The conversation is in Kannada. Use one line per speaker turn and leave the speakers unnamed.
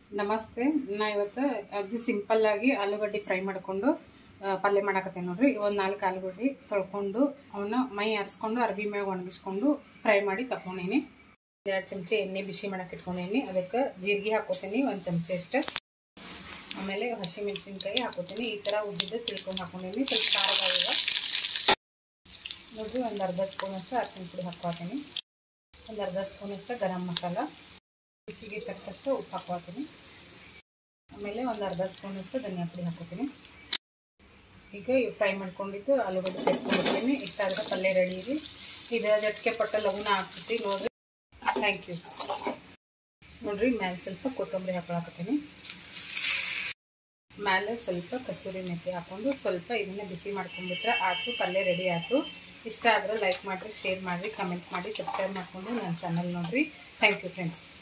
ನಮಸ್ತೆ ನಾ ಇವತ್ತು ಅದು ಸಿಂಪಲ್ಲಾಗಿ ಆಲೂಗಡ್ಡೆ ಫ್ರೈ ಮಾಡಿಕೊಂಡು ಪಲ್ಯ ಮಾಡಾಕತ್ತೇನೆ ನೋಡ್ರಿ ಒಂದು ನಾಲ್ಕು ಆಲೂಗಡ್ಡೆ ತೊಳ್ಕೊಂಡು ಅವನ್ನ ಮೈ ಆರಿಸ್ಕೊಂಡು ಅರ್ಬಿ ಮ್ಯಾಗ ಒಣಗಿಸ್ಕೊಂಡು ಫ್ರೈ ಮಾಡಿ ತಗೊಂಡೀನಿ ಎರಡು ಚಮಚೆ ಎಣ್ಣೆ ಬಿಸಿ ಮಾಡಕ್ಕೆ ಇಟ್ಕೊಂಡೀನಿ ಅದಕ್ಕೆ ಜೀರಿಗೆ ಹಾಕೋತೀನಿ ಒಂದು ಚಮಚೆ ಅಷ್ಟು ಆಮೇಲೆ ಹಸಿಮೆಣಸಿನ್ಕಾಯಿ ಹಾಕೋತೀನಿ ಈ ಥರ ಉದ್ದಿದ್ದ ಸಿಲ್ಕೊಂಡು ಹಾಕೊಂಡೀನಿ ಸ್ವಲ್ಪ ಖಾರದಾಗಿವೆ ನೋಡಿರಿ ಒಂದು ಅರ್ಧ ಸ್ಪೂನಷ್ಟು ಅರ್ಶಿನ ಪುಡಿ ಹಾಕ್ಕೊತೀನಿ ಒಂದು ಅರ್ಧ ಸ್ಪೂನಷ್ಟು ಗರಂ ಮಸಾಲ ರುಚಿಗೆ ತಕ್ಕಷ್ಟು ಉಪ್ಪು ಹಾಕ್ಕೊತೀನಿ ಆಮೇಲೆ ಒಂದು ಅರ್ಧ ಸ್ಪೂನಷ್ಟು ಧನಿಯಾ ಪುಡಿ ಹಾಕೋತೀನಿ ಈಗ ಫ್ರೈ ಮಾಡ್ಕೊಂಡಿದ್ದು ಆಲೂಗಡ್ಡೆ ಸೇರಿಸ್ಕೊಂಡಿರ್ತೀನಿ ಇಷ್ಟಾದರೆ ಪಲ್ಯ ರೆಡಿ ಇದೆ ಇದು ಜಟ್ಕೆ ಪಟ್ಟ ಲಗುನ ಹಾಕ್ಬಿಟ್ಟು ನೋಡಿರಿ ಥ್ಯಾಂಕ್ ಯು ನೋಡಿರಿ ಮ್ಯಾಲೆ ಸ್ವಲ್ಪ ಕೊತ್ತಂಬರಿ ಹಾಕೊಳಕತ್ತೀನಿ ಮೇಲೆ ಸ್ವಲ್ಪ ಕಸೂರಿ ಮೆಥಿ ಹಾಕ್ಕೊಂಡು ಸ್ವಲ್ಪ ಇದನ್ನು ಬಿಸಿ ಮಾಡ್ಕೊಂಡ್ಬಿಟ್ರೆ ಆಯ್ತು ಪಲ್ಯ ರೆಡಿ ಆಯಿತು ಇಷ್ಟ ಆದರೆ ಲೈಕ್ ಮಾಡಿರಿ ಶೇರ್ ಮಾಡಿರಿ ಕಮೆಂಟ್ ಮಾಡಿ ಸಬ್ಸ್ಕ್ರೈಬ್ ಮಾಡಿಕೊಂಡು ನನ್ನ ಚಾನಲ್ ನೋಡಿರಿ ಥ್ಯಾಂಕ್ ಯು ಫ್ರೆಂಡ್ಸ್